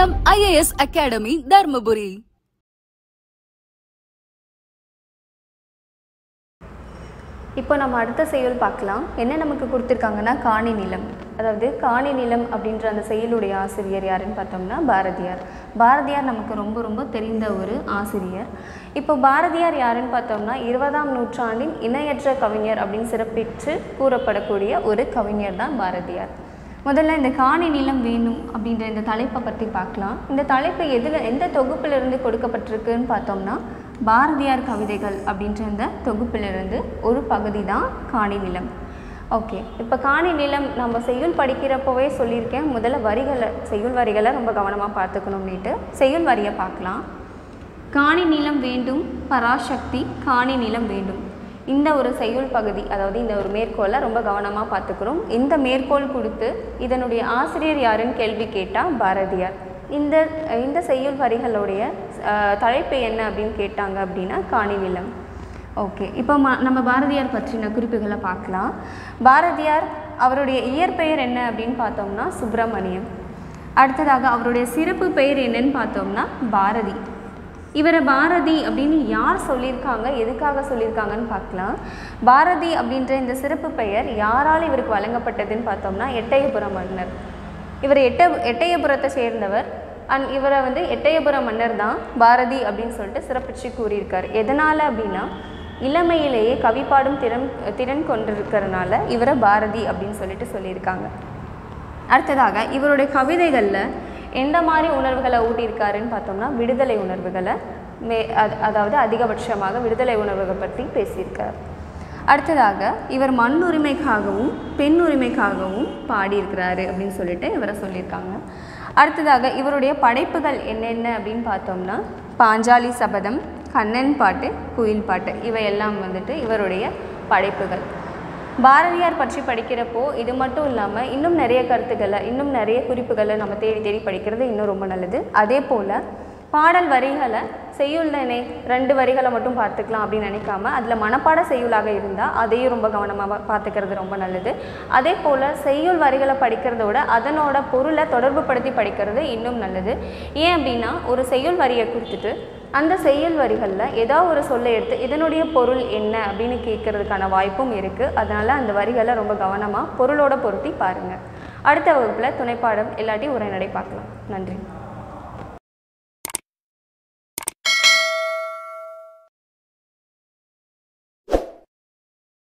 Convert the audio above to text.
நிலம் IAS academy Dharmapuri இப்போ நம்ம அடுத்த செய்யுள் பார்க்கலாம் என்ன நமக்கு கொடுத்துருக்காங்கன்னா காணி நிலம் அதாவது காணி நிலம் அப்படின்ற அந்த செய்யுளுடைய ஆசிரியர் யாருன்னு பார்த்தோம்னா பாரதியார் பாரதியார் நமக்கு ரொம்ப ரொம்ப தெரிந்த ஒரு ஆசிரியர் இப்போ பாரதியார் யாருன்னு பார்த்தோம்னா இருபதாம் நூற்றாண்டின் இணையற்ற கவிஞர் அப்படின்னு சிறப்பித்து கூறப்படக்கூடிய ஒரு கவிஞர் தான் பாரதியார் முதல்ல இந்த காணி நிலம் வேணும் அப்படின்ற இந்த தலைப்பை பற்றி பார்க்கலாம் இந்த தலைப்பு எதில் எந்த தொகுப்பிலிருந்து கொடுக்கப்பட்டிருக்குன்னு பார்த்தோம்னா பாரதியார் கவிதைகள் அப்படின்ற இந்த தொகுப்பிலிருந்து ஒரு பகுதி தான் காணி நிலம் ஓகே இப்போ காணி நிலம் நம்ம செய்யுள் படிக்கிறப்போவே சொல்லியிருக்கேன் முதல்ல வரிகளை செய்யுள் வரிகளை ரொம்ப கவனமாக பார்த்துக்கணும்னுட்டு செய்யுள் வரியை பார்க்கலாம் காணி நிலம் வேண்டும் பராசக்தி காணி நிலம் வேண்டும் இந்த ஒரு செய்யுள் பகுதி அதாவது இந்த ஒரு மேற்கோளை ரொம்ப கவனமாக பார்த்துக்கிறோம் இந்த மேற்கோள் கொடுத்து இதனுடைய ஆசிரியர் யாருன்னு கேள்வி கேட்டால் பாரதியார் இந்த இந்த செய்யுள் வரிகளுடைய அஹ், தலைப்பு என்ன அப்படின்னு கேட்டாங்க அப்படின்னா காணி நிலம் ஓகே இப்போ ம நம்ம பாரதியார் பற்றின குறிப்புகளை பார்க்கலாம் பாரதியார் அவருடைய இயற்பெயர் என்ன அப்படின்னு பார்த்தோம்னா சுப்பிரமணியம் அடுத்ததாக அவருடைய சிறப்பு பெயர் என்னன்னு பார்த்தோம்னா பாரதி இவரை பாரதி அப்படின்னு யார் சொல்லியிருக்காங்க எதுக்காக சொல்லியிருக்காங்கன்னு பார்க்கலாம் பாரதி அப்படின்ற இந்த சிறப்பு பெயர் யாரால் இவருக்கு வழங்கப்பட்டதுன்னு பார்த்தோம்னா எட்டயபுரம் மன்னர் இவர் எட்ட எட்டயபுரத்தை சேர்ந்தவர் அண்ட் இவரை வந்து எட்டயபுரம் மன்னர் தான் பாரதி அப்படின்னு சொல்லிட்டு சிறப்பிச்சு கூறியிருக்கார் எதனால் அப்படின்னா இளமையிலேயே கவி பாடும் திறன் திறன் கொண்டிருக்கிறதுனால இவரை பாரதி அப்படின்னு சொல்லிட்டு சொல்லியிருக்காங்க அடுத்ததாக இவருடைய கவிதைகளில் எந்த மாதிரி உணர்வுகளை ஊட்டியிருக்காருன்னு பார்த்தோம்னா விடுதலை உணர்வுகளை மே அது அதாவது அதிகபட்சமாக விடுதலை உணர்வுகளை பற்றி பேசியிருக்கார் அடுத்ததாக இவர் மண் உரிமைக்காகவும் பெண் உரிமைக்காகவும் பாடியிருக்கிறாரு அப்படின்னு சொல்லிட்டு இவரை சொல்லியிருக்காங்க அடுத்ததாக இவருடைய படைப்புகள் என்னென்ன அப்படின்னு பார்த்தோம்னா பாஞ்சாலி சபதம் கண்ணன் பாட்டு குயில் பாட்டு இவையெல்லாம் வந்துட்டு இவருடைய படைப்புகள் பாரதியார் பற்றி படிக்கிறப்போ இது மட்டும் இல்லாமல் இன்னும் நிறைய கருத்துக்களை இன்னும் நிறைய குறிப்புகளை நம்ம தேடி தேடி படிக்கிறது இன்னும் ரொம்ப நல்லது அதே போல் பாடல் வரிகளை செய்யுள்தானே ரெண்டு வரிகளை மட்டும் பார்த்துக்கலாம் அப்படின்னு நினைக்காம அதில் மனப்பாட செய்யுளாக இருந்தால் அதையும் ரொம்ப கவனமாக பார்த்துக்கிறது ரொம்ப நல்லது அதே போல் செய்யுள் வரிகளை படிக்கிறத விட அதனோட பொருளை தொடர்பு படுத்தி படிக்கிறது இன்னும் நல்லது ஏன் அப்படின்னா ஒரு செய்யுள் வரியை கொடுத்துட்டு அந்த செய்யுள் வரிகளில் ஏதோ ஒரு சொல்லை எடுத்து இதனுடைய பொருள் என்ன அப்படின்னு கேட்கறதுக்கான வாய்ப்பும் இருக்குது அதனால் அந்த வரிகளை ரொம்ப கவனமாக பொருளோட பொருத்தி பாருங்கள் அடுத்த வகுப்பில் துணைப்பாடம் இல்லாட்டி உரைநடை பார்க்கலாம் நன்றி